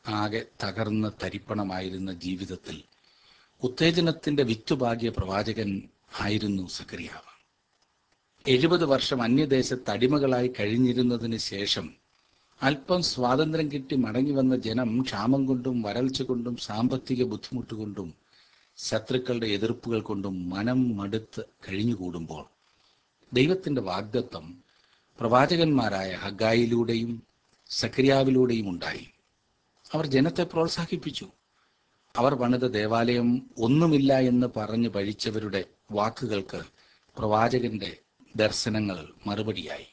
ആകെ തകർന്ന് തരിപ്പണമായിരുന്ന ജീവിതത്തിൽ ഉത്തേജനത്തിന്റെ വിത്തുപാകിയ പ്രവാചകൻ ആയിരുന്നു സക്രിയാവ് എഴുപത് വർഷം അന്യദേശത്ത് അടിമകളായി കഴിഞ്ഞിരുന്നതിന് ശേഷം അല്പം സ്വാതന്ത്ര്യം കിട്ടി മടങ്ങി വന്ന ജനം ക്ഷാമം കൊണ്ടും വരൾച്ച കൊണ്ടും സാമ്പത്തിക ബുദ്ധിമുട്ട് കൊണ്ടും ശത്രുക്കളുടെ എതിർപ്പുകൾ കൊണ്ടും മനം മടുത്ത് കഴിഞ്ഞുകൂടുമ്പോൾ ദൈവത്തിന്റെ വാഗ്ദത്വം പ്രവാചകന്മാരായ ഹഗായിലൂടെയും സക്രിയാവിലൂടെയും ഉണ്ടായി അവർ ജനത്തെ പ്രോത്സാഹിപ്പിച്ചു അവർ പണിത ദേവാലയം ഒന്നുമില്ല എന്ന് പറഞ്ഞു പഴിച്ചവരുടെ വാക്കുകൾക്ക് പ്രവാചകന്റെ ദർശനങ്ങൾ മറുപടിയായി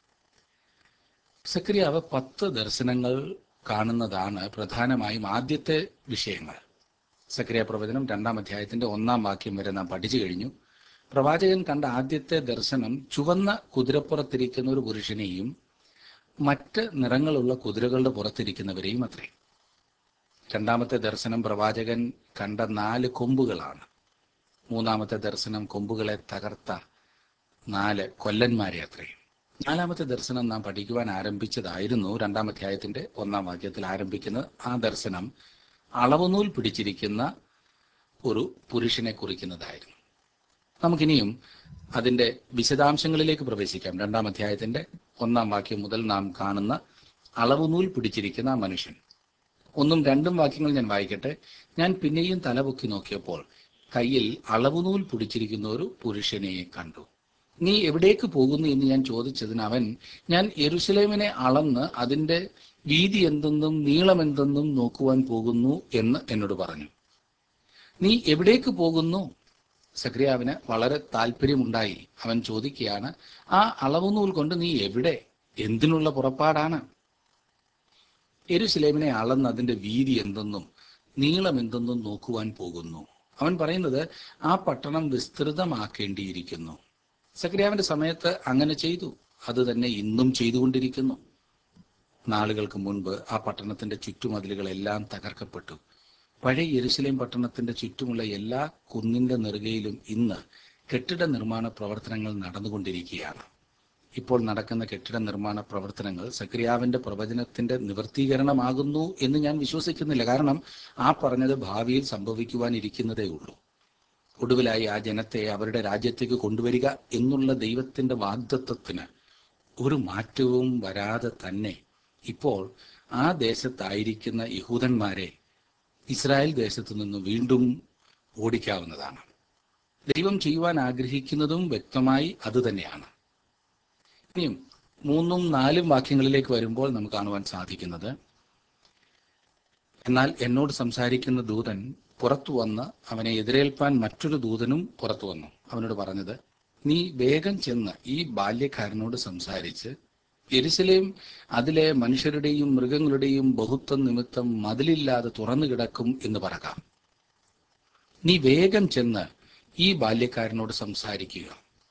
സക്രിയാവ് പത്ത് ദർശനങ്ങൾ കാണുന്നതാണ് പ്രധാനമായും ആദ്യത്തെ വിഷയങ്ങൾ സക്രിയ പ്രവചനം രണ്ടാം അധ്യായത്തിന്റെ ഒന്നാം വാക്യം വരെ നാം പഠിച്ചു കഴിഞ്ഞു പ്രവാചകൻ കണ്ട ആദ്യത്തെ ദർശനം ചുവന്ന കുതിരപ്പുറത്തിരിക്കുന്ന ഒരു പുരുഷനെയും മറ്റ് നിറങ്ങളുള്ള കുതിരകളുടെ പുറത്തിരിക്കുന്നവരെയും അത്രേ രണ്ടാമത്തെ ദർശനം പ്രവാചകൻ കണ്ട നാല് കൊമ്പുകളാണ് മൂന്നാമത്തെ ദർശനം കൊമ്പുകളെ തകർത്ത നാല് കൊല്ലന്മാരെ അത്രേ നാലാമത്തെ ദർശനം നാം പഠിക്കുവാൻ ആരംഭിച്ചതായിരുന്നു രണ്ടാം അധ്യായത്തിന്റെ ഒന്നാം വാക്യത്തിൽ ആരംഭിക്കുന്നത് ആ ദർശനം അളവുനൂൽ പിടിച്ചിരിക്കുന്ന ഒരു പുരുഷനെ കുറിക്കുന്നതായിരുന്നു നമുക്കിനിയും അതിന്റെ വിശദാംശങ്ങളിലേക്ക് പ്രവേശിക്കാം രണ്ടാം അധ്യായത്തിന്റെ ഒന്നാം വാക്യം മുതൽ നാം കാണുന്ന അളവുനൂൽ പിടിച്ചിരിക്കുന്ന ആ മനുഷ്യൻ ഒന്നും രണ്ടും വാക്യങ്ങൾ ഞാൻ വായിക്കട്ടെ ഞാൻ പിന്നെയും തലപൊക്കി നോക്കിയപ്പോൾ കയ്യിൽ അളവുനൂൽ പിടിച്ചിരിക്കുന്ന ഒരു പുരുഷനെ കണ്ടു നീ എവിടേക്ക് പോകുന്നു എന്ന് ഞാൻ ചോദിച്ചതിന് അവൻ ഞാൻ യെരുസലേമിനെ അളന്ന് അതിന്റെ വീതി എന്തെന്നും നീളം എന്തെന്നും നോക്കുവാൻ പോകുന്നു എന്ന് എന്നോട് പറഞ്ഞു നീ എവിടേക്ക് പോകുന്നു സക്രിയാവിന് വളരെ താല്പര്യമുണ്ടായി അവൻ ചോദിക്കുകയാണ് ആ അളവുനൂൽ കൊണ്ട് നീ എവിടെ എന്തിനുള്ള പുറപ്പാടാണ് എരുസലേമിനെ അളന്ന് അതിന്റെ വീതി എന്തെന്നും നീളം എന്തെന്നും നോക്കുവാൻ പോകുന്നു അവൻ പറയുന്നത് ആ പട്ടണം വിസ്തൃതമാക്കേണ്ടിയിരിക്കുന്നു സക്രിയാവിന്റെ സമയത്ത് അങ്ങനെ ചെയ്തു അത് തന്നെ ഇന്നും ചെയ്തുകൊണ്ടിരിക്കുന്നു നാളുകൾക്ക് മുൻപ് ആ പട്ടണത്തിന്റെ ചുറ്റുമതിലുകളെല്ലാം തകർക്കപ്പെട്ടു പഴയ യെരുസലേം പട്ടണത്തിന്റെ ചുറ്റുമുള്ള എല്ലാ കുന്നിന്റെ നെറുകയിലും ഇന്ന് കെട്ടിട നിർമ്മാണ പ്രവർത്തനങ്ങൾ നടന്നുകൊണ്ടിരിക്കുകയാണ് ഇപ്പോൾ നടക്കുന്ന കെട്ടിട നിർമ്മാണ പ്രവർത്തനങ്ങൾ സക്രിയാവിന്റെ പ്രവചനത്തിന്റെ നിവർത്തീകരണമാകുന്നു എന്ന് ഞാൻ വിശ്വസിക്കുന്നില്ല കാരണം ആ പറഞ്ഞത് ഭാവിയിൽ സംഭവിക്കുവാനിരിക്കുന്നതേ ഉള്ളൂ ഒടുവിലായി ആ ജനത്തെ അവരുടെ രാജ്യത്തേക്ക് കൊണ്ടുവരിക എന്നുള്ള ദൈവത്തിന്റെ വാഗ്ദത്വത്തിന് ഒരു മാറ്റവും വരാതെ തന്നെ ഇപ്പോൾ ആ ദേശത്തായിരിക്കുന്ന യഹൂദന്മാരെ ഇസ്രായേൽ ദേശത്തു നിന്ന് വീണ്ടും ഓടിക്കാവുന്നതാണ് ദൈവം ചെയ്യുവാൻ ആഗ്രഹിക്കുന്നതും വ്യക്തമായി അതുതന്നെയാണ് ഇനിയും മൂന്നും നാലും വാക്യങ്ങളിലേക്ക് വരുമ്പോൾ നമുക്ക് കാണുവാൻ സാധിക്കുന്നത് എന്നാൽ എന്നോട് സംസാരിക്കുന്ന ദൂതൻ പുറത്തു വന്ന് അവനെ എതിരേൽപ്പാൻ മറ്റൊരു ദൂതനും പുറത്തു വന്നു അവനോട് പറഞ്ഞത് നീ വേഗം ചെന്ന് ഈ ബാല്യക്കാരനോട് സംസാരിച്ച് എരുസലേം അതിലെ മനുഷ്യരുടെയും മൃഗങ്ങളുടെയും ബഹുത്വം നിമിത്തം മതിലില്ലാതെ തുറന്നു കിടക്കും എന്ന് പറയാം നീ വേഗം ചെന്ന് ഈ ബാല്യക്കാരനോട് സംസാരിക്കുക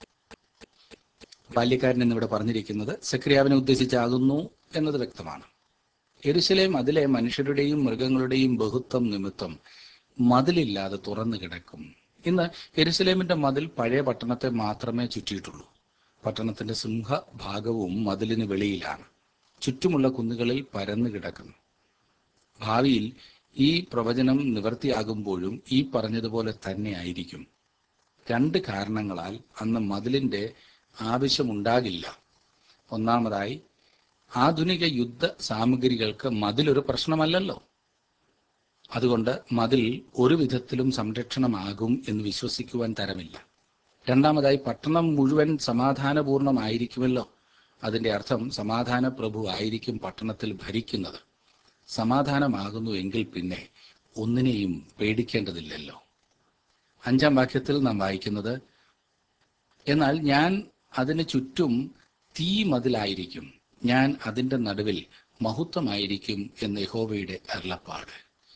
ബാല്യക്കാരൻ എന്നിവിടെ പറഞ്ഞിരിക്കുന്നത് സക്രിയാവിനെ ഉദ്ദേശിച്ചാകുന്നു എന്നത് വ്യക്തമാണ് എരുസലേം അതിലെ മനുഷ്യരുടെയും മൃഗങ്ങളുടെയും ബഹുത്വം നിമിത്തം മതിലില്ലാതെ തുറന്നു കിടക്കും ഇന്ന് എരുസലേമിന്റെ മതിൽ പഴയ പട്ടണത്തെ മാത്രമേ ചുറ്റിയിട്ടുള്ളൂ പട്ടണത്തിന്റെ സിംഹഭാഗവും മതിലിന് വെളിയിലാണ് ചുറ്റുമുള്ള കുന്നുകളിൽ പരന്നു കിടക്കുന്നു ഭാവിയിൽ ഈ പ്രവചനം നിവർത്തിയാകുമ്പോഴും ഈ പറഞ്ഞതുപോലെ തന്നെ ആയിരിക്കും രണ്ട് കാരണങ്ങളാൽ അന്ന് മതിലിന്റെ ആവശ്യമുണ്ടാകില്ല ഒന്നാമതായി ആധുനിക യുദ്ധ സാമഗ്രികൾക്ക് മതിലൊരു പ്രശ്നമല്ലല്ലോ അതുകൊണ്ട് മതിൽ ഒരു വിധത്തിലും സംരക്ഷണമാകും എന്ന് വിശ്വസിക്കുവാൻ തരമില്ല രണ്ടാമതായി പട്ടണം മുഴുവൻ സമാധാനപൂർണമായിരിക്കുമല്ലോ അതിന്റെ അർത്ഥം സമാധാന പ്രഭു ആയിരിക്കും പട്ടണത്തിൽ ഭരിക്കുന്നത് സമാധാനമാകുന്നു എങ്കിൽ പിന്നെ ഒന്നിനെയും പേടിക്കേണ്ടതില്ലല്ലോ അഞ്ചാം വാക്യത്തിൽ നാം വായിക്കുന്നത് എന്നാൽ ഞാൻ അതിന് ചുറ്റും തീ മതിലായിരിക്കും ഞാൻ അതിന്റെ നടുവിൽ മഹത്വമായിരിക്കും എന്ന് യഹോവയുടെ അരുളപ്പാട്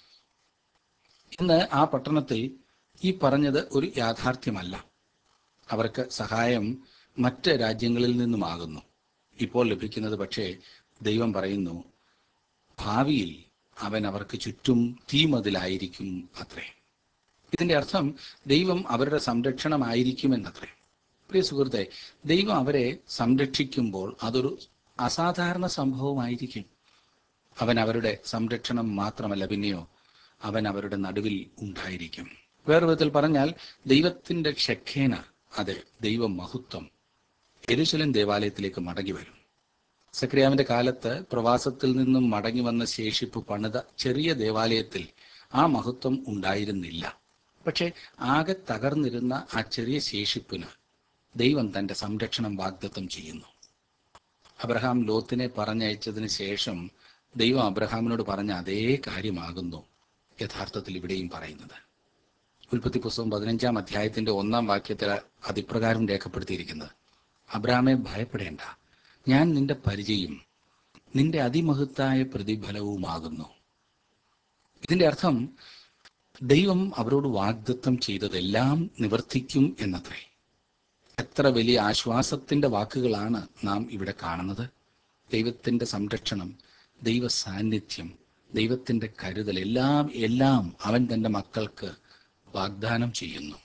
ഇന്ന് ആ പട്ടണത്തിൽ ഈ പറഞ്ഞത് ഒരു യാഥാർത്ഥ്യമല്ല അവർക്ക് സഹായം മറ്റ് രാജ്യങ്ങളിൽ നിന്നുമാകുന്നു ഇപ്പോൾ ലഭിക്കുന്നത് പക്ഷേ ദൈവം പറയുന്നു ഭാവിയിൽ അവൻ അവർക്ക് ചുറ്റും തീമതിലായിരിക്കും അത്രേ ഇതിന്റെ അർത്ഥം ദൈവം അവരുടെ സംരക്ഷണമായിരിക്കുമെന്നത്രേ പ്രിയ സുഹൃത്തെ ദൈവം അവരെ സംരക്ഷിക്കുമ്പോൾ അതൊരു അസാധാരണ സംഭവമായിരിക്കും അവൻ അവരുടെ സംരക്ഷണം മാത്രമല്ല പിന്നെയോ അവൻ അവരുടെ നടുവിൽ ഉണ്ടായിരിക്കും വേറെ വിധത്തിൽ പറഞ്ഞാൽ ദൈവത്തിന്റെ ഷെഖേന അതെ ദൈവ മഹത്വം എരുശലം ദേവാലയത്തിലേക്ക് മടങ്ങി വരും സക്രിയാവിന്റെ കാലത്ത് പ്രവാസത്തിൽ നിന്നും മടങ്ങി വന്ന ശേഷിപ്പ് പണിത ചെറിയ ദേവാലയത്തിൽ ആ മഹത്വം ഉണ്ടായിരുന്നില്ല പക്ഷെ ആകെ തകർന്നിരുന്ന ആ ചെറിയ ശേഷിപ്പിന് ദൈവം തന്റെ സംരക്ഷണം വാഗ്ദത്തം ചെയ്യുന്നു അബ്രഹാം ലോത്തിനെ പറഞ്ഞയച്ചതിന് ശേഷം ദൈവം അബ്രഹാമിനോട് പറഞ്ഞ അതേ കാര്യമാകുന്നു യഥാർത്ഥത്തിൽ ഇവിടെയും പറയുന്നത് ഉൽപ്പത്തി പുസ്തകം പതിനഞ്ചാം അധ്യായത്തിന്റെ ഒന്നാം വാക്യത്തിൽ അതിപ്രകാരം രേഖപ്പെടുത്തിയിരിക്കുന്നത് അബ്രഹാമെ ഭയപ്പെടേണ്ട ഞാൻ നിന്റെ പരിചയം നിന്റെ അതിമഹത്തായ പ്രതിഫലവുമാകുന്നു ഇതിന്റെ അർത്ഥം ദൈവം അവരോട് വാഗ്ദത്തം ചെയ്തതെല്ലാം നിവർത്തിക്കും എന്നത്രേ എത്ര വലിയ ആശ്വാസത്തിന്റെ വാക്കുകളാണ് നാം ഇവിടെ കാണുന്നത് ദൈവത്തിന്റെ സംരക്ഷണം ദൈവ സാന്നിധ്യം ദൈവത്തിന്റെ കരുതൽ എല്ലാം എല്ലാം അവൻ തന്റെ മക്കൾക്ക് വാഗ്ദാനം ചെയ്യുന്നു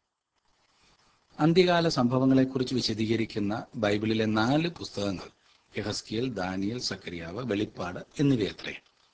അന്ത്യകാല സംഭവങ്ങളെക്കുറിച്ച് വിശദീകരിക്കുന്ന ബൈബിളിലെ നാല് പുസ്തകങ്ങൾ യഹസ്കിയൽ ദാനിയൽ സക്രിയാവ് വെളിപ്പാട് എന്നിവയത്രേ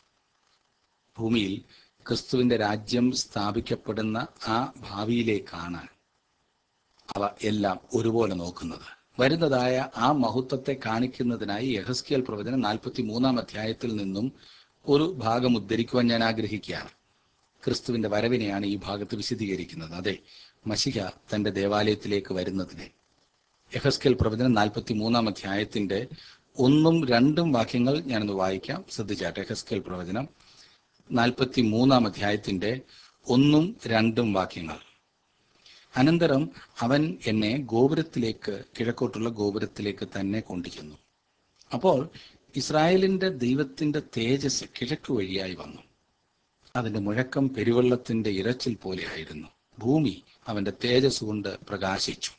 ഭൂമിയിൽ ക്രിസ്തുവിന്റെ രാജ്യം സ്ഥാപിക്കപ്പെടുന്ന ആ ഭാവിയിലേക്കാണ് അവ എല്ലാം ഒരുപോലെ നോക്കുന്നത് വരുന്നതായ ആ മഹത്വത്തെ കാണിക്കുന്നതിനായി യഹസ്കിയൽ പ്രവചനം നാൽപ്പത്തി മൂന്നാം അധ്യായത്തിൽ നിന്നും ഒരു ഭാഗം ഉദ്ധരിക്കുവാൻ ഞാൻ ആഗ്രഹിക്കുകയാണ് ക്രിസ്തുവിന്റെ വരവിനെയാണ് ഈ ഭാഗത്ത് വിശദീകരിക്കുന്നത് അതെ മഷിക തന്റെ ദേവാലയത്തിലേക്ക് വരുന്നതിനെ യഹസ്കേൽ പ്രവചനം നാൽപ്പത്തി മൂന്നാം അധ്യായത്തിന്റെ ഒന്നും രണ്ടും വാക്യങ്ങൾ ഞാനൊന്ന് വായിക്കാം ശ്രദ്ധിച്ചാട്ടെ യഹസ്കേൽ പ്രവചനം നാൽപ്പത്തി മൂന്നാം അധ്യായത്തിന്റെ ഒന്നും രണ്ടും വാക്യങ്ങൾ അനന്തരം അവൻ എന്നെ ഗോപുരത്തിലേക്ക് കിഴക്കോട്ടുള്ള ഗോപുരത്തിലേക്ക് തന്നെ കൊണ്ടുചെന്നു അപ്പോൾ ഇസ്രായേലിന്റെ ദൈവത്തിന്റെ തേജസ് കിഴക്ക് വഴിയായി വന്നു അതിന്റെ മുഴക്കം പെരുവെള്ളത്തിന്റെ ഇരച്ചിൽ പോലെയായിരുന്നു ഭൂമി അവന്റെ തേജസ് കൊണ്ട് പ്രകാശിച്ചു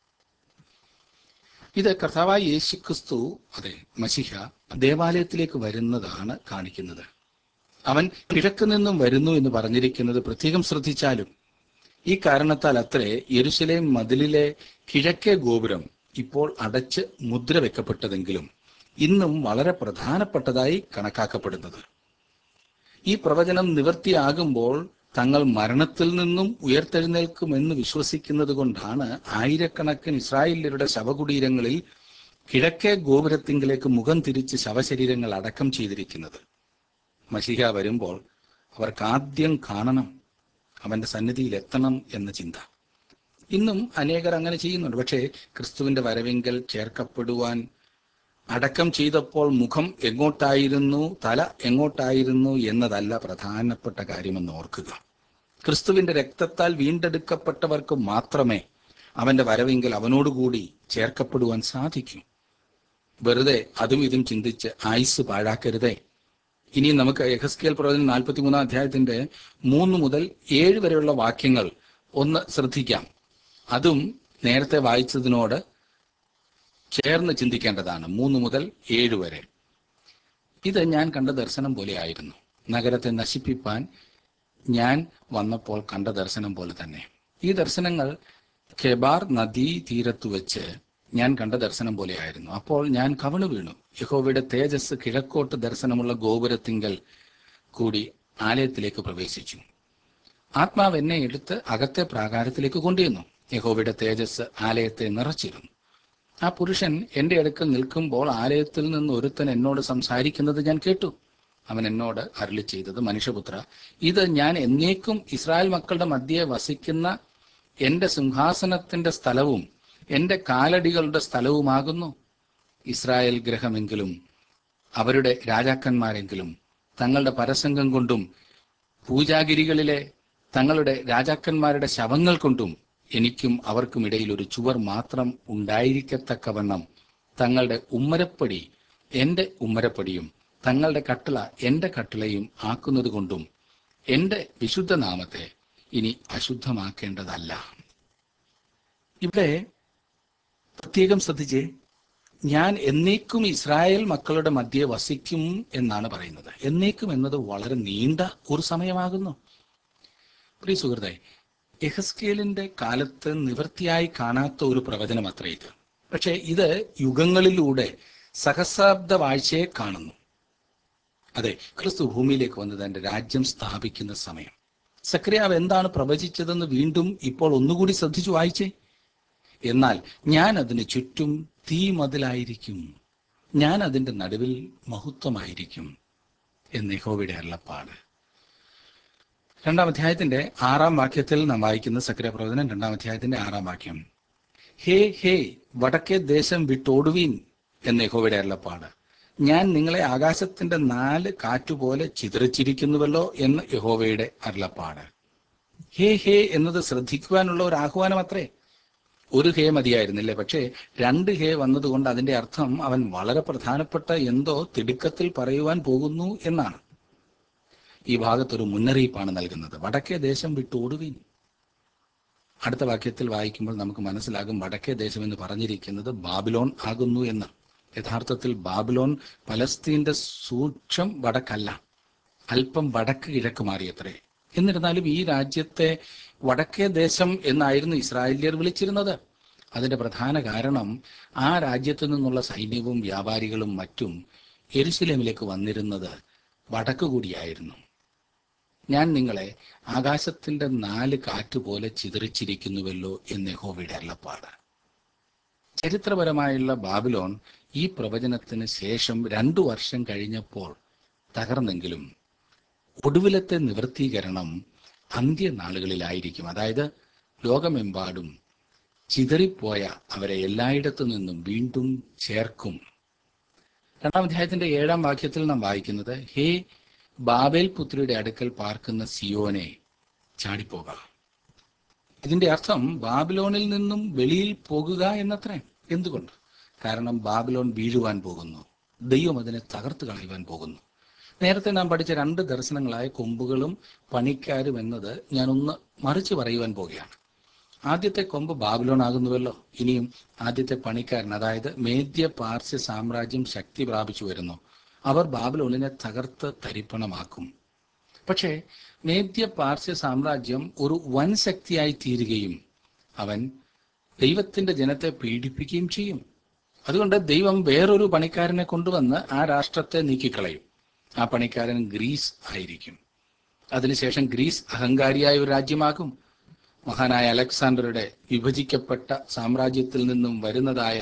ഇത് കർത്താവായ യേശുക്രിസ്തു അതെ മസിഹ ദേവാലയത്തിലേക്ക് വരുന്നതാണ് കാണിക്കുന്നത് അവൻ കിഴക്ക് നിന്നും വരുന്നു എന്ന് പറഞ്ഞിരിക്കുന്നത് പ്രത്യേകം ശ്രദ്ധിച്ചാലും ഈ കാരണത്താൽ അത്രേ യെരുശലേം മതിലിലെ കിഴക്കേ ഗോപുരം ഇപ്പോൾ അടച്ച് മുദ്ര വെക്കപ്പെട്ടതെങ്കിലും ഇന്നും വളരെ പ്രധാനപ്പെട്ടതായി കണക്കാക്കപ്പെടുന്നത് ഈ പ്രവചനം നിവൃത്തിയാകുമ്പോൾ തങ്ങൾ മരണത്തിൽ നിന്നും ഉയർത്തെഴുന്നേൽക്കുമെന്ന് വിശ്വസിക്കുന്നത് കൊണ്ടാണ് ആയിരക്കണക്കിന് ഇസ്രായേല്യരുടെ ശവകുടീരങ്ങളിൽ കിഴക്കേ ഗോപുരത്തിങ്കിലേക്ക് മുഖം തിരിച്ച് ശവശരീരങ്ങൾ അടക്കം ചെയ്തിരിക്കുന്നത് മഷിഹ വരുമ്പോൾ അവർക്ക് ആദ്യം കാണണം അവന്റെ സന്നിധിയിൽ എത്തണം എന്ന ചിന്ത ഇന്നും അനേകർ അങ്ങനെ ചെയ്യുന്നുണ്ട് പക്ഷേ ക്രിസ്തുവിന്റെ വരവെങ്കിൽ ചേർക്കപ്പെടുവാൻ അടക്കം ചെയ്തപ്പോൾ മുഖം എങ്ങോട്ടായിരുന്നു തല എങ്ങോട്ടായിരുന്നു എന്നതല്ല പ്രധാനപ്പെട്ട കാര്യമെന്ന് ഓർക്കുക ക്രിസ്തുവിന്റെ രക്തത്താൽ വീണ്ടെടുക്കപ്പെട്ടവർക്ക് മാത്രമേ അവന്റെ വരവെങ്കിൽ അവനോടുകൂടി ചേർക്കപ്പെടുവാൻ സാധിക്കൂ വെറുതെ അതും ഇതും ചിന്തിച്ച് ആയുസ് പാഴാക്കരുതേ ഇനി നമുക്ക് എഹസ്കേൽ പ്രവചനം നാൽപ്പത്തി മൂന്നാം അധ്യായത്തിന്റെ മൂന്ന് മുതൽ ഏഴ് വരെയുള്ള വാക്യങ്ങൾ ഒന്ന് ശ്രദ്ധിക്കാം അതും നേരത്തെ വായിച്ചതിനോട് ചേർന്ന് ചിന്തിക്കേണ്ടതാണ് മൂന്ന് മുതൽ ഏഴ് വരെ ഇത് ഞാൻ കണ്ട ദർശനം പോലെ ആയിരുന്നു നഗരത്തെ നശിപ്പിപ്പാൻ ഞാൻ വന്നപ്പോൾ കണ്ട ദർശനം പോലെ തന്നെ ഈ ദർശനങ്ങൾ കെബാർ നദീ തീരത്തു വെച്ച് ഞാൻ കണ്ട ദർശനം പോലെയായിരുന്നു അപ്പോൾ ഞാൻ കവണു വീണു യഹോവയുടെ തേജസ് കിഴക്കോട്ട് ദർശനമുള്ള ഗോപുരത്തിങ്കൽ കൂടി ആലയത്തിലേക്ക് പ്രവേശിച്ചു ആത്മാവ് എന്നെ എടുത്ത് അകത്തെ പ്രാകാരത്തിലേക്ക് കൊണ്ടുവന്നു യഹോവയുടെ തേജസ് ആലയത്തെ നിറച്ചിരുന്നു ആ പുരുഷൻ എന്റെ അടുക്കൽ നിൽക്കുമ്പോൾ ആലയത്തിൽ നിന്ന് ഒരുത്തൻ എന്നോട് സംസാരിക്കുന്നത് ഞാൻ കേട്ടു അവൻ എന്നോട് അരുളി ചെയ്തത് മനുഷ്യപുത്ര ഇത് ഞാൻ എന്നേക്കും ഇസ്രായേൽ മക്കളുടെ മധ്യേ വസിക്കുന്ന എന്റെ സിംഹാസനത്തിന്റെ സ്ഥലവും എന്റെ കാലടികളുടെ സ്ഥലവുമാകുന്നു ഇസ്രായേൽ ഗ്രഹമെങ്കിലും അവരുടെ രാജാക്കന്മാരെങ്കിലും തങ്ങളുടെ പരസംഗം കൊണ്ടും പൂജാഗിരികളിലെ തങ്ങളുടെ രാജാക്കന്മാരുടെ ശവങ്ങൾ കൊണ്ടും എനിക്കും അവർക്കും ഇടയിൽ ഒരു ചുവർ മാത്രം ഉണ്ടായിരിക്കത്തക്കവണ്ണം തങ്ങളുടെ ഉമ്മരപ്പടി എന്റെ ഉമ്മരപ്പടിയും തങ്ങളുടെ കട്ടിള എന്റെ കട്ടിളയും ആക്കുന്നത് കൊണ്ടും എന്റെ വിശുദ്ധ നാമത്തെ ഇനി അശുദ്ധമാക്കേണ്ടതല്ല ഇവിടെ പ്രത്യേകം ശ്രദ്ധിച്ചേ ഞാൻ എന്നേക്കും ഇസ്രായേൽ മക്കളുടെ മധ്യേ വസിക്കും എന്നാണ് പറയുന്നത് എന്നേക്കും എന്നത് വളരെ നീണ്ട ഒരു സമയമാകുന്നു പ്രിയ സുഹൃത്തെ എഹസ്കേലിന്റെ കാലത്ത് നിവൃത്തിയായി കാണാത്ത ഒരു പ്രവചനം അത്ര ഇത് പക്ഷേ ഇത് യുഗങ്ങളിലൂടെ സഹസ്രാബ്ദ വാഴ്ചയെ കാണുന്നു അതെ ക്രിസ്തു ഭൂമിയിലേക്ക് വന്ന് തന്റെ രാജ്യം സ്ഥാപിക്കുന്ന സമയം സക്രിയാവ് എന്താണ് പ്രവചിച്ചതെന്ന് വീണ്ടും ഇപ്പോൾ ഒന്നുകൂടി ശ്രദ്ധിച്ചു വായിച്ചേ എന്നാൽ ഞാൻ അതിന് ചുറ്റും തീ മതിലായിരിക്കും ഞാൻ അതിന്റെ നടുവിൽ മഹത്വമായിരിക്കും എന്ന് യഹോവയുടെ അരുളപ്പാട് രണ്ടാം അധ്യായത്തിന്റെ ആറാം വാക്യത്തിൽ നാം വായിക്കുന്ന സക്രിയ പ്രവചനം രണ്ടാം അധ്യായത്തിന്റെ ആറാം വാക്യം ഹേ ഹേ വടക്കേ ദേശം വിട്ടോടുവീൻ എന്ന് യഹോവയുടെ അരുളപ്പാട് ഞാൻ നിങ്ങളെ ആകാശത്തിന്റെ നാല് കാറ്റുപോലെ ചിതറിച്ചിരിക്കുന്നുവല്ലോ എന്ന് യഹോവയുടെ അരുളപ്പാട് ഹേ ഹേ എന്നത് ശ്രദ്ധിക്കുവാനുള്ള ഒരു ആഹ്വാനം അത്രേ ഒരു ഹേ മതിയായിരുന്നില്ലേ പക്ഷേ രണ്ട് ഹേ വന്നതുകൊണ്ട് അതിന്റെ അർത്ഥം അവൻ വളരെ പ്രധാനപ്പെട്ട എന്തോ തിടുക്കത്തിൽ പറയുവാൻ പോകുന്നു എന്നാണ് ഈ ഭാഗത്തൊരു മുന്നറിയിപ്പാണ് നൽകുന്നത് വടക്കേ ദേശം വിട്ട് ഓടുവീൻ അടുത്ത വാക്യത്തിൽ വായിക്കുമ്പോൾ നമുക്ക് മനസ്സിലാകും വടക്കേ ദേശം എന്ന് പറഞ്ഞിരിക്കുന്നത് ബാബിലോൺ ആകുന്നു എന്ന് യഥാർത്ഥത്തിൽ ബാബിലോൺ പലസ്തീന്റെ സൂക്ഷം വടക്കല്ല അല്പം വടക്ക് കിഴക്ക് മാറിയത്രേ എന്നിരുന്നാലും ഈ രാജ്യത്തെ വടക്കേ ദേശം എന്നായിരുന്നു ഇസ്രായേലിയർ വിളിച്ചിരുന്നത് അതിന്റെ പ്രധാന കാരണം ആ രാജ്യത്തു നിന്നുള്ള സൈന്യവും വ്യാപാരികളും മറ്റും എരുസലേമിലേക്ക് വന്നിരുന്നത് വടക്ക് കൂടിയായിരുന്നു ഞാൻ നിങ്ങളെ ആകാശത്തിന്റെ നാല് കാറ്റുപോലെ ചിതറിച്ചിരിക്കുന്നുവല്ലോ എന്ന് യഹോവയുടെ അരുളപ്പാട് ചരിത്രപരമായുള്ള ബാബിലോൺ ഈ പ്രവചനത്തിന് ശേഷം രണ്ടു വർഷം കഴിഞ്ഞപ്പോൾ തകർന്നെങ്കിലും ഒടുവിലത്തെ നിവൃത്തീകരണം അന്ത്യനാളുകളിലായിരിക്കും അതായത് ലോകമെമ്പാടും ചിതറിപ്പോയ അവരെ എല്ലായിടത്തു നിന്നും വീണ്ടും ചേർക്കും രണ്ടാം അധ്യായത്തിന്റെ ഏഴാം വാക്യത്തിൽ നാം വായിക്കുന്നത് ഹേ ബാബേൽ പുത്രിയുടെ അടുക്കൽ പാർക്കുന്ന സിയോനെ ചാടിപ്പോക ഇതിന്റെ അർത്ഥം ബാബിലോണിൽ നിന്നും വെളിയിൽ പോകുക എന്നത്രേ എന്തുകൊണ്ട് കാരണം ബാബിലോൺ വീഴുവാൻ പോകുന്നു ദൈവം അതിനെ തകർത്ത് കളയുവാൻ പോകുന്നു നേരത്തെ നാം പഠിച്ച രണ്ട് ദർശനങ്ങളായ കൊമ്പുകളും പണിക്കാരും എന്നത് ഞാനൊന്ന് മറിച്ച് പറയുവാൻ പോകുകയാണ് ആദ്യത്തെ കൊമ്പ് ബാബിലോൺ ആകുന്നുവല്ലോ ഇനിയും ആദ്യത്തെ പണിക്കാരൻ അതായത് മേദ്യ പാർശ്യ സാമ്രാജ്യം ശക്തി പ്രാപിച്ചു വരുന്നു അവർ ബാബിലോണിനെ തകർത്ത് തരിപ്പണമാക്കും പക്ഷേ മേദ്യ പാർശ്യ സാമ്രാജ്യം ഒരു വൻ ശക്തിയായി തീരുകയും അവൻ ദൈവത്തിന്റെ ജനത്തെ പീഡിപ്പിക്കുകയും ചെയ്യും അതുകൊണ്ട് ദൈവം വേറൊരു പണിക്കാരനെ കൊണ്ടുവന്ന് ആ രാഷ്ട്രത്തെ നീക്കിക്കളയും ആ പണിക്കാരൻ ഗ്രീസ് ആയിരിക്കും അതിനുശേഷം ഗ്രീസ് അഹങ്കാരിയായ ഒരു രാജ്യമാകും മഹാനായ അലക്സാണ്ടറുടെ വിഭജിക്കപ്പെട്ട സാമ്രാജ്യത്തിൽ നിന്നും വരുന്നതായ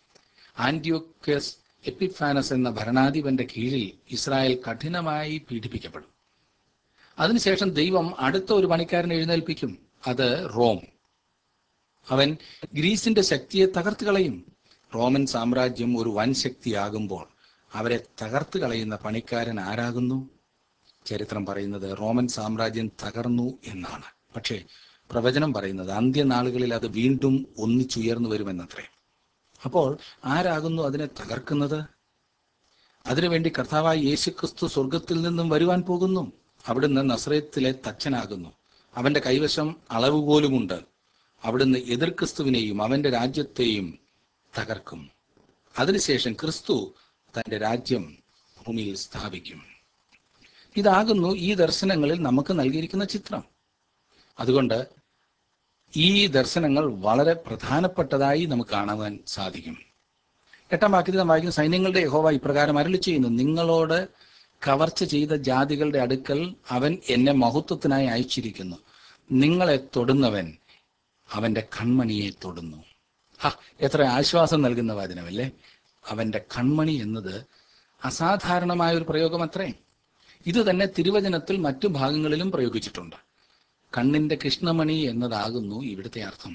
ആന്റിയോക്കസ് എപ്പിഫാനസ് എന്ന ഭരണാധിപന്റെ കീഴിൽ ഇസ്രായേൽ കഠിനമായി പീഡിപ്പിക്കപ്പെടും അതിനുശേഷം ദൈവം അടുത്ത ഒരു പണിക്കാരനെ എഴുന്നേൽപ്പിക്കും അത് റോം അവൻ ഗ്രീസിന്റെ ശക്തിയെ തകർത്ത് കളയും റോമൻ സാമ്രാജ്യം ഒരു വൻ ശക്തിയാകുമ്പോൾ അവരെ തകർത്ത് കളയുന്ന പണിക്കാരൻ ആരാകുന്നു ചരിത്രം പറയുന്നത് റോമൻ സാമ്രാജ്യം തകർന്നു എന്നാണ് പക്ഷേ പ്രവചനം പറയുന്നത് അന്ത്യനാളുകളിൽ അത് വീണ്ടും ഒന്നിച്ചുയർന്നു വരുമെന്നത്രേ അപ്പോൾ ആരാകുന്നു അതിനെ തകർക്കുന്നത് അതിനുവേണ്ടി കർത്താവായ യേശുക്രിസ്തു സ്വർഗത്തിൽ നിന്നും വരുവാൻ പോകുന്നു അവിടുന്ന് നസ്രയത്തിലെ തച്ചനാകുന്നു അവന്റെ കൈവശം അളവ് പോലുമുണ്ട് അവിടുന്ന് എതിർ ക്രിസ്തുവിനെയും അവന്റെ രാജ്യത്തെയും തകർക്കും അതിനുശേഷം ക്രിസ്തു തന്റെ രാജ്യം ഭൂമിയിൽ സ്ഥാപിക്കും ഇതാകുന്നു ഈ ദർശനങ്ങളിൽ നമുക്ക് നൽകിയിരിക്കുന്ന ചിത്രം അതുകൊണ്ട് ഈ ദർശനങ്ങൾ വളരെ പ്രധാനപ്പെട്ടതായി നമുക്ക് കാണുവാൻ സാധിക്കും എട്ടാം വാക്യത്തിൽ നാം വായിക്കുന്ന സൈന്യങ്ങളുടെ യഹോവ ഇപ്രകാരം അരളി ചെയ്യുന്നു നിങ്ങളോട് കവർച്ച ചെയ്ത ജാതികളുടെ അടുക്കൽ അവൻ എന്നെ മഹത്വത്തിനായി അയച്ചിരിക്കുന്നു നിങ്ങളെ തൊടുന്നവൻ അവന്റെ കൺമണിയെ തൊടുന്നു ഹ എത്ര ആശ്വാസം നൽകുന്ന വചനമല്ലേ അവന്റെ കൺമണി എന്നത് അസാധാരണമായ ഒരു പ്രയോഗം അത്രേ ഇത് തന്നെ തിരുവചനത്തിൽ മറ്റു ഭാഗങ്ങളിലും പ്രയോഗിച്ചിട്ടുണ്ട് കണ്ണിന്റെ കൃഷ്ണമണി എന്നതാകുന്നു ഇവിടുത്തെ അർത്ഥം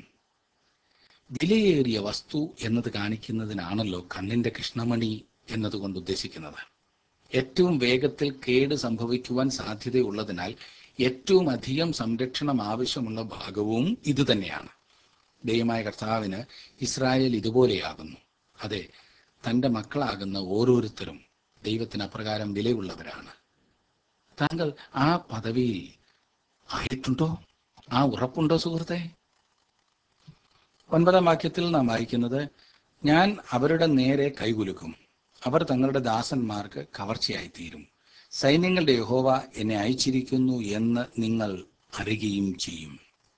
വിലയേറിയ വസ്തു എന്നത് കാണിക്കുന്നതിനാണല്ലോ കണ്ണിന്റെ കൃഷ്ണമണി എന്നതുകൊണ്ട് ഉദ്ദേശിക്കുന്നത് ഏറ്റവും വേഗത്തിൽ കേട് സംഭവിക്കുവാൻ സാധ്യതയുള്ളതിനാൽ ഏറ്റവും അധികം സംരക്ഷണം ആവശ്യമുള്ള ഭാഗവും ഇത് തന്നെയാണ് ദൈവമായ കർത്താവിന് ഇസ്രായേൽ ഇതുപോലെയാകുന്നു അതെ തന്റെ മക്കളാകുന്ന ഓരോരുത്തരും ദൈവത്തിന് അപ്രകാരം വിലയുള്ളവരാണ് താങ്കൾ ആ പദവിയിൽ ആയിട്ടുണ്ടോ ആ ഉറപ്പുണ്ടോ സുഹൃത്തെ ഒൻപതാം വാക്യത്തിൽ നാം വായിക്കുന്നത് ഞാൻ അവരുടെ നേരെ കൈകുലുക്കും അവർ തങ്ങളുടെ ദാസന്മാർക്ക് കവർച്ചയായി തീരും സൈന്യങ്ങളുടെ യഹോവ എന്നെ അയച്ചിരിക്കുന്നു എന്ന് നിങ്ങൾ അറിയുകയും ചെയ്യും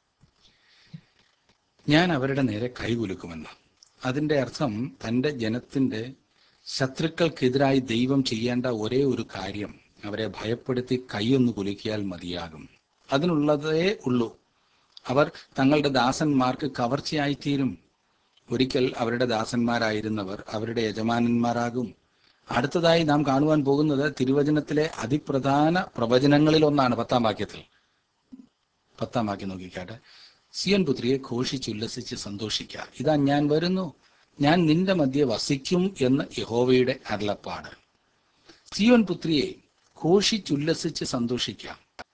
ഞാൻ അവരുടെ നേരെ കൈകുലുക്കുമെന്ന് അതിന്റെ അർത്ഥം തന്റെ ജനത്തിന്റെ ശത്രുക്കൾക്കെതിരായി ദൈവം ചെയ്യേണ്ട ഒരേ ഒരു കാര്യം അവരെ ഭയപ്പെടുത്തി കൈയൊന്ന് കുലുക്കിയാൽ മതിയാകും അതിനുള്ളതേ ഉള്ളൂ അവർ തങ്ങളുടെ ദാസന്മാർക്ക് കവർച്ചയായിത്തീരും ഒരിക്കൽ അവരുടെ ദാസന്മാരായിരുന്നവർ അവരുടെ യജമാനന്മാരാകും അടുത്തതായി നാം കാണുവാൻ പോകുന്നത് തിരുവചനത്തിലെ അതിപ്രധാന പ്രവചനങ്ങളിൽ ഒന്നാണ് പത്താം വാക്യത്തിൽ പത്താം വാക്യം നോക്കിക്കാട്ടെ സിയൻ പുത്രിയെ ഘോഷിച്ചുല്ലസിച്ച് സന്തോഷിക്കുക ഇതാ ഞാൻ വരുന്നു ഞാൻ നിന്റെ മധ്യെ വസിക്കും എന്ന് യഹോവയുടെ അരുളപ്പാട് സിയോൻ പുത്രിയെ ഘോഷിച്ചുല്ലസിച്ച് സന്തോഷിക്കാം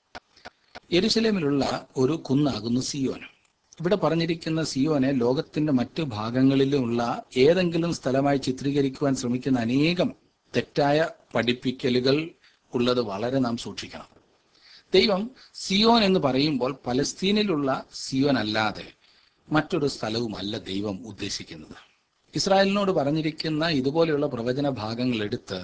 യെരുസലേമിലുള്ള ഒരു കുന്നാകുന്നു സിയോൻ ഇവിടെ പറഞ്ഞിരിക്കുന്ന സിയോനെ ലോകത്തിന്റെ മറ്റു ഭാഗങ്ങളിലുമുള്ള ഏതെങ്കിലും സ്ഥലമായി ചിത്രീകരിക്കുവാൻ ശ്രമിക്കുന്ന അനേകം തെറ്റായ പഠിപ്പിക്കലുകൾ ഉള്ളത് വളരെ നാം സൂക്ഷിക്കണം ദൈവം സിയോൻ എന്ന് പറയുമ്പോൾ പലസ്തീനിലുള്ള സിയോൻ അല്ലാതെ മറ്റൊരു സ്ഥലവുമല്ല ദൈവം ഉദ്ദേശിക്കുന്നത് ഇസ്രായേലിനോട് പറഞ്ഞിരിക്കുന്ന ഇതുപോലെയുള്ള പ്രവചന ഭാഗങ്ങൾ എടുത്ത്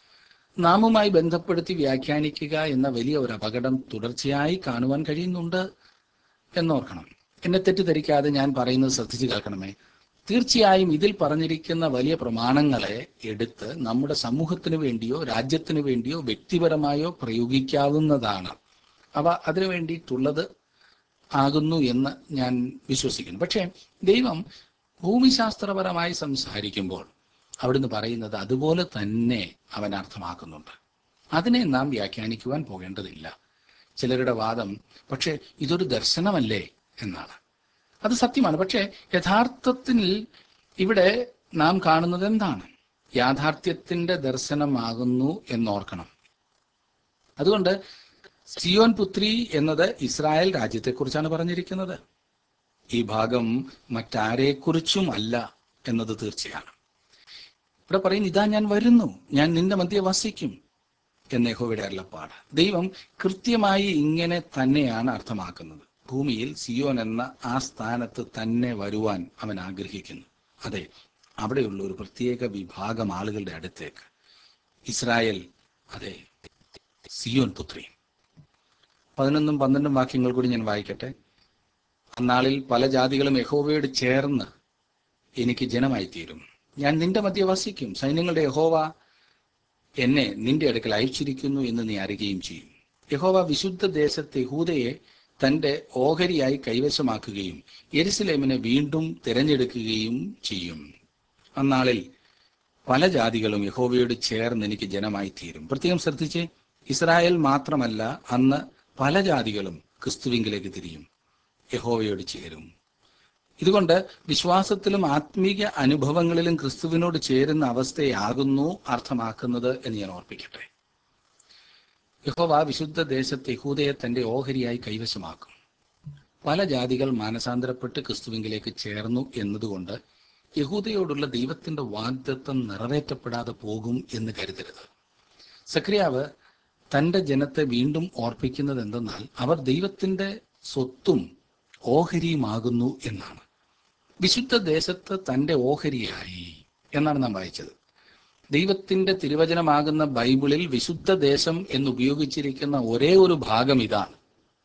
നാമുമായി ബന്ധപ്പെടുത്തി വ്യാഖ്യാനിക്കുക എന്ന വലിയ ഒരു അപകടം തുടർച്ചയായി കാണുവാൻ കഴിയുന്നുണ്ട് എന്നോർക്കണം എന്നെ തെറ്റിദ്ധരിക്കാതെ ഞാൻ പറയുന്നത് ശ്രദ്ധിച്ചു കേൾക്കണമേ തീർച്ചയായും ഇതിൽ പറഞ്ഞിരിക്കുന്ന വലിയ പ്രമാണങ്ങളെ എടുത്ത് നമ്മുടെ സമൂഹത്തിന് വേണ്ടിയോ രാജ്യത്തിന് വേണ്ടിയോ വ്യക്തിപരമായോ പ്രയോഗിക്കാവുന്നതാണ് അവ അതിനു വേണ്ടിയിട്ടുള്ളത് ആകുന്നു എന്ന് ഞാൻ വിശ്വസിക്കുന്നു പക്ഷേ ദൈവം ഭൂമിശാസ്ത്രപരമായി സംസാരിക്കുമ്പോൾ അവിടുന്ന് പറയുന്നത് അതുപോലെ തന്നെ അവൻ അർത്ഥമാക്കുന്നുണ്ട് അതിനെ നാം വ്യാഖ്യാനിക്കുവാൻ പോകേണ്ടതില്ല ചിലരുടെ വാദം പക്ഷേ ഇതൊരു ദർശനമല്ലേ എന്നാണ് അത് സത്യമാണ് പക്ഷേ യഥാർത്ഥത്തിൽ ഇവിടെ നാം കാണുന്നത് എന്താണ് യാഥാർത്ഥ്യത്തിന്റെ ദർശനമാകുന്നു എന്നോർക്കണം അതുകൊണ്ട് സിയോൻ പുത്രി എന്നത് ഇസ്രായേൽ രാജ്യത്തെക്കുറിച്ചാണ് പറഞ്ഞിരിക്കുന്നത് ഈ ഭാഗം മറ്റാരെക്കുറിച്ചും അല്ല എന്നത് തീർച്ചയാണ് ഇവിടെ പറയുന്നു ഇതാ ഞാൻ വരുന്നു ഞാൻ നിന്റെ മധ്യ വസിക്കും എന്ന് യഹോവയുടെ അരുളപ്പാട് ദൈവം കൃത്യമായി ഇങ്ങനെ തന്നെയാണ് അർത്ഥമാക്കുന്നത് ഭൂമിയിൽ സിയോൻ എന്ന ആ സ്ഥാനത്ത് തന്നെ വരുവാൻ അവൻ ആഗ്രഹിക്കുന്നു അതെ അവിടെയുള്ള ഒരു പ്രത്യേക വിഭാഗം ആളുകളുടെ അടുത്തേക്ക് ഇസ്രായേൽ അതെ സിയോൻ പുത്രി പതിനൊന്നും പന്ത്രണ്ടും വാക്യങ്ങൾ കൂടി ഞാൻ വായിക്കട്ടെ അന്നാളിൽ പല ജാതികളും യഹോവയോട് ചേർന്ന് എനിക്ക് ജനമായി തീരും ഞാൻ നിന്റെ മധ്യ വസിക്കും സൈന്യങ്ങളുടെ യഹോവ എന്നെ നിന്റെ അടുക്കൽ അയച്ചിരിക്കുന്നു എന്ന് നീ അറിയുകയും ചെയ്യും യഹോവ വിശുദ്ധ ദേശത്തെ യഹൂദയെ തന്റെ ഓഹരിയായി കൈവശമാക്കുകയും യെരുസലേമിനെ വീണ്ടും തിരഞ്ഞെടുക്കുകയും ചെയ്യും അന്നാളിൽ പല ജാതികളും യഹോവയോട് ചേർന്ന് എനിക്ക് ജനമായി തീരും പ്രത്യേകം ശ്രദ്ധിച്ച് ഇസ്രായേൽ മാത്രമല്ല അന്ന് പല ജാതികളും ക്രിസ്തുവിങ്കിലേക്ക് തിരിയും യഹോവയോട് ചേരും ഇതുകൊണ്ട് വിശ്വാസത്തിലും ആത്മീയ അനുഭവങ്ങളിലും ക്രിസ്തുവിനോട് ചേരുന്ന അവസ്ഥയാകുന്നു അർത്ഥമാക്കുന്നത് എന്ന് ഞാൻ ഓർപ്പിക്കട്ടെ യഹോവ വിശുദ്ധ ദേശത്തെ യഹൂദയെ തന്റെ ഓഹരിയായി കൈവശമാക്കും പല ജാതികൾ മാനസാന്തരപ്പെട്ട് ക്രിസ്തുവിങ്കിലേക്ക് ചേർന്നു എന്നതുകൊണ്ട് യഹൂദയോടുള്ള ദൈവത്തിന്റെ വാഗ്ദത്വം നിറവേറ്റപ്പെടാതെ പോകും എന്ന് കരുതരുത് സക്രിയാവ് തന്റെ ജനത്തെ വീണ്ടും ഓർപ്പിക്കുന്നത് എന്തെന്നാൽ അവർ ദൈവത്തിന്റെ സ്വത്തും ഓഹരിയുമാകുന്നു എന്നാണ് വിശുദ്ധ ദേശത്ത് തന്റെ ഓഹരിയായി എന്നാണ് നാം വായിച്ചത് ദൈവത്തിന്റെ തിരുവചനമാകുന്ന ബൈബിളിൽ വിശുദ്ധ ദേശം എന്ന് ഉപയോഗിച്ചിരിക്കുന്ന ഒരേ ഒരു ഭാഗം ഇതാണ്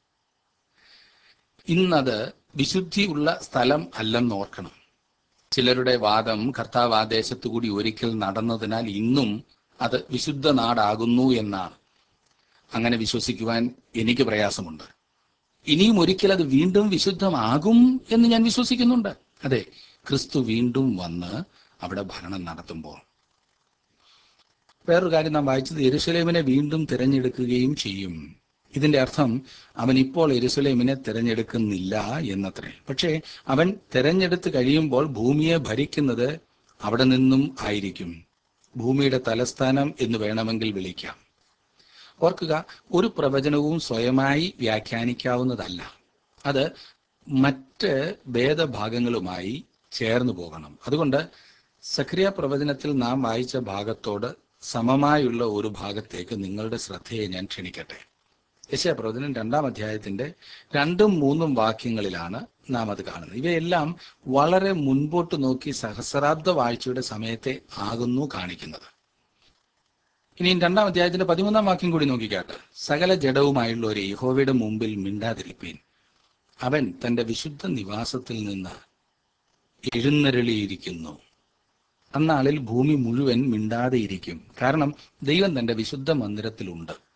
ഇന്നത് വിശുദ്ധിയുള്ള സ്ഥലം അല്ലെന്ന് ഓർക്കണം ചിലരുടെ വാദം കർത്താവ് ആ ദേശത്തു കൂടി ഒരിക്കൽ നടന്നതിനാൽ ഇന്നും അത് വിശുദ്ധ നാടാകുന്നു എന്നാണ് അങ്ങനെ വിശ്വസിക്കുവാൻ എനിക്ക് പ്രയാസമുണ്ട് ഇനിയും ഒരിക്കൽ അത് വീണ്ടും വിശുദ്ധമാകും എന്ന് ഞാൻ വിശ്വസിക്കുന്നുണ്ട് അതെ ക്രിസ്തു വീണ്ടും വന്ന് അവിടെ ഭരണം നടത്തുമ്പോൾ വേറൊരു കാര്യം നാം വായിച്ചത് എരുസലേമിനെ വീണ്ടും തിരഞ്ഞെടുക്കുകയും ചെയ്യും ഇതിന്റെ അർത്ഥം അവൻ ഇപ്പോൾ എരുസലേമിനെ തിരഞ്ഞെടുക്കുന്നില്ല എന്നത്രേ പക്ഷേ അവൻ തിരഞ്ഞെടുത്ത് കഴിയുമ്പോൾ ഭൂമിയെ ഭരിക്കുന്നത് അവിടെ നിന്നും ആയിരിക്കും ഭൂമിയുടെ തലസ്ഥാനം എന്ന് വേണമെങ്കിൽ വിളിക്കാം ഓർക്കുക ഒരു പ്രവചനവും സ്വയമായി വ്യാഖ്യാനിക്കാവുന്നതല്ല അത് മറ്റ് ഭേദഭാഗങ്ങളുമായി ചേർന്നു പോകണം അതുകൊണ്ട് സക്രിയ പ്രവചനത്തിൽ നാം വായിച്ച ഭാഗത്തോട് സമമായുള്ള ഒരു ഭാഗത്തേക്ക് നിങ്ങളുടെ ശ്രദ്ധയെ ഞാൻ ക്ഷണിക്കട്ടെ യശയ പ്രവചനം രണ്ടാം അധ്യായത്തിന്റെ രണ്ടും മൂന്നും വാക്യങ്ങളിലാണ് നാം അത് കാണുന്നത് ഇവയെല്ലാം വളരെ മുൻപോട്ട് നോക്കി സഹസ്രാബ്ദ വാഴ്ചയുടെ സമയത്തെ ആകുന്നു കാണിക്കുന്നത് ഇനി രണ്ടാം അധ്യായത്തിന്റെ പതിമൂന്നാം വാക്യം കൂടി നോക്കിക്കാട്ട് സകല ജഡവുമായുള്ള ഒരു യഹോവയുടെ മുമ്പിൽ മിണ്ടാതിരിപ്പീൻ അവൻ തന്റെ വിശുദ്ധ നിവാസത്തിൽ നിന്ന് എഴുന്നരളിയിരിക്കുന്നു അന്നാളിൽ ഭൂമി മുഴുവൻ മിണ്ടാതെ ഇരിക്കും കാരണം ദൈവം തന്റെ വിശുദ്ധ മന്ദിരത്തിലുണ്ട്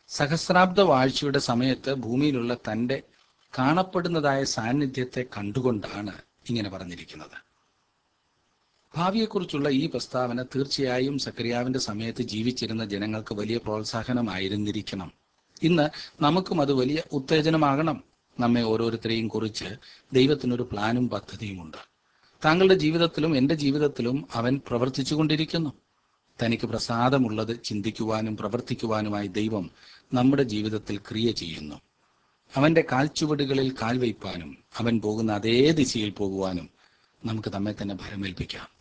സഹസ്രാബ്ദ വാഴ്ചയുടെ സമയത്ത് ഭൂമിയിലുള്ള തൻ്റെ കാണപ്പെടുന്നതായ സാന്നിധ്യത്തെ കണ്ടുകൊണ്ടാണ് ഇങ്ങനെ പറഞ്ഞിരിക്കുന്നത് ഭാവിയെക്കുറിച്ചുള്ള ഈ പ്രസ്താവന തീർച്ചയായും സക്രിയാവിന്റെ സമയത്ത് ജീവിച്ചിരുന്ന ജനങ്ങൾക്ക് വലിയ പ്രോത്സാഹനമായിരുന്നിരിക്കണം ഇന്ന് നമുക്കും അത് വലിയ ഉത്തേജനമാകണം നമ്മെ ഓരോരുത്തരെയും കുറിച്ച് ദൈവത്തിനൊരു പ്ലാനും പദ്ധതിയുമുണ്ട് താങ്കളുടെ ജീവിതത്തിലും എൻ്റെ ജീവിതത്തിലും അവൻ പ്രവർത്തിച്ചുകൊണ്ടിരിക്കുന്നു തനിക്ക് പ്രസാദമുള്ളത് ചിന്തിക്കുവാനും പ്രവർത്തിക്കുവാനുമായി ദൈവം നമ്മുടെ ജീവിതത്തിൽ ക്രിയ ചെയ്യുന്നു അവന്റെ കാൽച്ചുവടുകളിൽ കാൽവയ്പാനും അവൻ പോകുന്ന അതേ ദിശയിൽ പോകുവാനും നമുക്ക് നമ്മെ തന്നെ ഭരമേൽപ്പിക്കാം